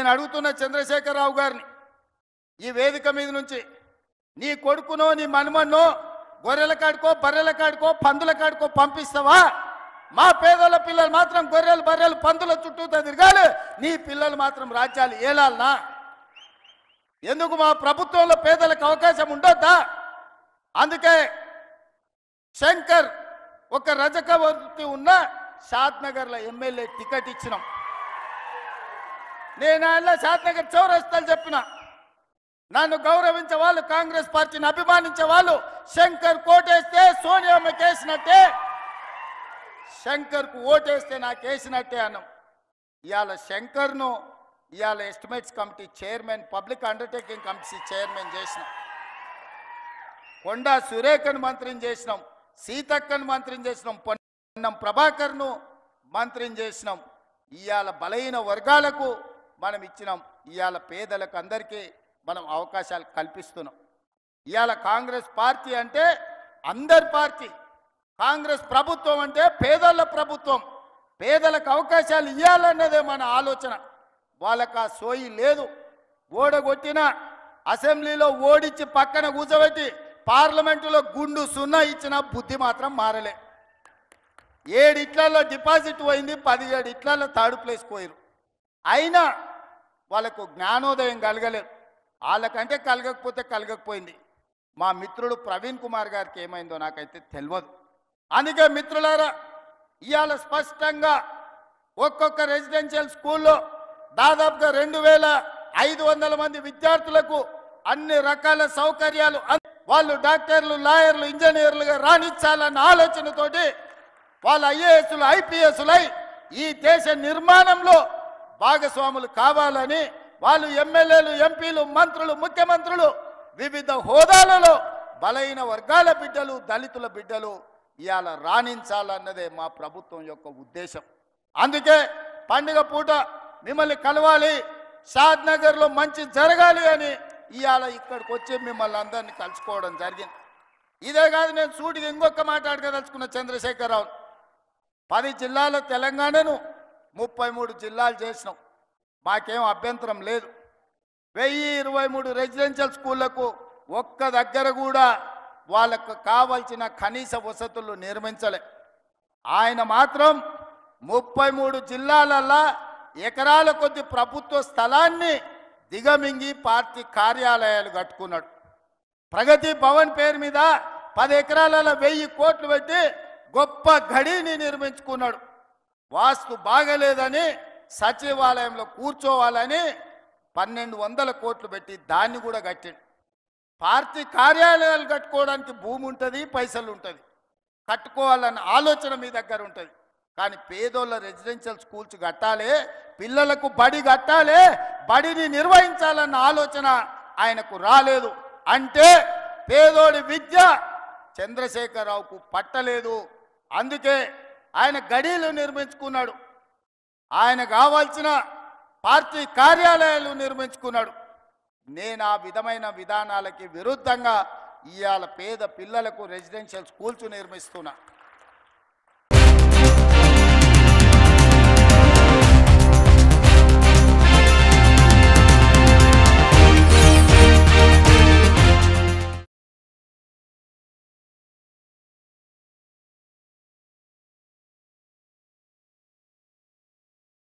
నేను అడుగుతున్న చంద్రశేఖరరావు గారిని ఈ వేదిక మీద నుంచి నీ కొడుకునో నీ మనుమన్నో గొర్రెల కాడుకో బర్రెల కాడుకో పందుల కాడుకో పంపిస్తావా మా పేదల పిల్లలు మాత్రం గొర్రెలు బర్రెలు పందుల చుట్టూ తిరగాలి నీ పిల్లలు మాత్రం రాజ్యాలు ఏలాలనా ఎందుకు మా ప్రభుత్వంలో పేదలకు అవకాశం ఉండొద్దా అందుకే శంకర్ ఒక రజకవర్తి ఉన్న షాద్ నగర్లో ఎమ్మెల్యే టికెట్ ఇచ్చినాం నేను ఆయన షాద్ నగర్ చౌరస్తాలు చెప్పిన నన్ను గౌరవించే వాళ్ళు కాంగ్రెస్ పార్టీని అభిమానించే వాళ్ళు శంకర్ కోటేస్తే సోనియామ్మకి వేసినట్టే శంకర్కు ఓటేస్తే నాకు వేసినట్టే అన్నాం ఇవాళ శంకర్ను ఇవాళ estimates committee chairman public undertaking committee chairman చేసినాం కొండా సురేఖను మంత్రిని చేసినాం సీతక్కను మంత్రిని చేసినాం పొన్నం ప్రభాకర్ను మంత్రిని చేసినాం ఇవాళ బలహీన వర్గాలకు మనం ఇచ్చినాం ఇవాళ పేదలకు అందరికీ మనం అవకాశాలు కల్పిస్తున్నాం ఇవాళ కాంగ్రెస్ పార్టీ అంటే అందరి పార్టీ కాంగ్రెస్ ప్రభుత్వం అంటే పేదల ప్రభుత్వం పేదలకు అవకాశాలు ఇవ్వాలన్నదే మన ఆలోచన వాళ్ళకి ఆ సోయి లేదు ఓడగొట్టిన అసెంబ్లీలో ఓడించి పక్కన కూర్చోబెట్టి పార్లమెంటులో గుండు సున్నా ఇచ్చిన బుద్ధి మాత్రం మారలే ఏడు ఇట్లలో డిపాజిట్ పోయింది పదిహేడు ఇట్లలో థర్డ్ ప్లేస్ పోయారు అయినా వాళ్ళకు జ్ఞానోదయం కలగలేదు వాళ్ళకంటే కలగకపోతే కలగకపోయింది మా మిత్రుడు ప్రవీణ్ కుమార్ గారికి ఏమైందో నాకైతే తెలియదు అందుకే మిత్రులారా ఇవాళ స్పష్టంగా ఒక్కొక్క రెసిడెన్షియల్ స్కూల్లో దాదాపుగా రెండు వేల ఐదు వందల మంది విద్యార్థులకు అన్ని రకాల సౌకర్యాలు అన్- వాళ్ళు డాక్టర్లు లాయర్లు ఇంజనీర్లుగా రాణించాలన్న ఆలోచనతోటి వాళ్ళ ఐఏఎస్లు ఐపీఎస్లై ఈ దేశ నిర్మాణంలో భాగస్వాములు కావాలని వాళ్ళు ఎమ్మెల్యేలు ఎంపీలు మంత్రులు ముఖ్యమంత్రులు వివిధ హోదాలలో బలైన వర్గాల బిడ్డలు దళితుల బిడ్డలు ఇవాళ రాణించాలన్నదే మా ప్రభుత్వం యొక్క ఉద్దేశం అందుకే పండుగ పూట మిమ్మల్ని కలవాలి షాద్ నగర్లో మంచి జరగాలి అని ఇవాళ ఇక్కడికి వచ్చి మిమ్మల్ని అందరినీ కలుసుకోవడం జరిగింది ఇదే కాదు నేను సూటిగా ఇంకొక మాట అడగదలుచుకున్న చంద్రశేఖరరావు పది జిల్లాల తెలంగాణను ముప్పై మూడు జిల్లాలు చేసినాం మాకేం అభ్యంతరం లేదు వెయ్యి ఇరవై మూడు రెసిడెన్షియల్ స్కూళ్లకు ఒక్క దగ్గర కూడా వాళ్ళకు కావలసిన కనీస వసతులు నిర్మించలే ఆయన మాత్రం ముప్పై మూడు జిల్లాలల్లా ఎకరాల కొద్ది ప్రభుత్వ స్థలాన్ని దిగమింగి పార్టీ కార్యాలయాలు కట్టుకున్నాడు ప్రగతి భవన్ పేరు మీద పది ఎకరాలలో వెయ్యి కోట్లు పెట్టి గొప్ప గడిని నిర్మించుకున్నాడు వాస్తు బాగలేదని సచివాలయంలో కూర్చోవాలని పన్నెండు వందల కోట్లు పెట్టి దాన్ని కూడా కట్టిండు పార్టీ కార్యాలయాలు కట్టుకోవడానికి భూమి ఉంటుంది పైసలు ఉంటుంది కట్టుకోవాలన్న ఆలోచన మీ దగ్గర ఉంటుంది కానీ పేదోళ్ళ రెసిడెన్షియల్ స్కూల్స్ కట్టాలి పిల్లలకు బడి కట్టాలి బడిని నిర్వహించాలన్న ఆలోచన ఆయనకు రాలేదు అంటే పేదోడి విద్య చంద్రశేఖరరావుకు పట్టలేదు అందుకే ఆయన గడీలు నిర్మించుకున్నాడు ఆయన కావాల్సిన పార్టీ కార్యాలయాలు నిర్మించుకున్నాడు నేను ఆ విధమైన విధానాలకి విరుద్ధంగా ఇవాళ పేద పిల్లలకు రెసిడెన్షియల్ స్కూల్స్ నిర్మిస్తున్నా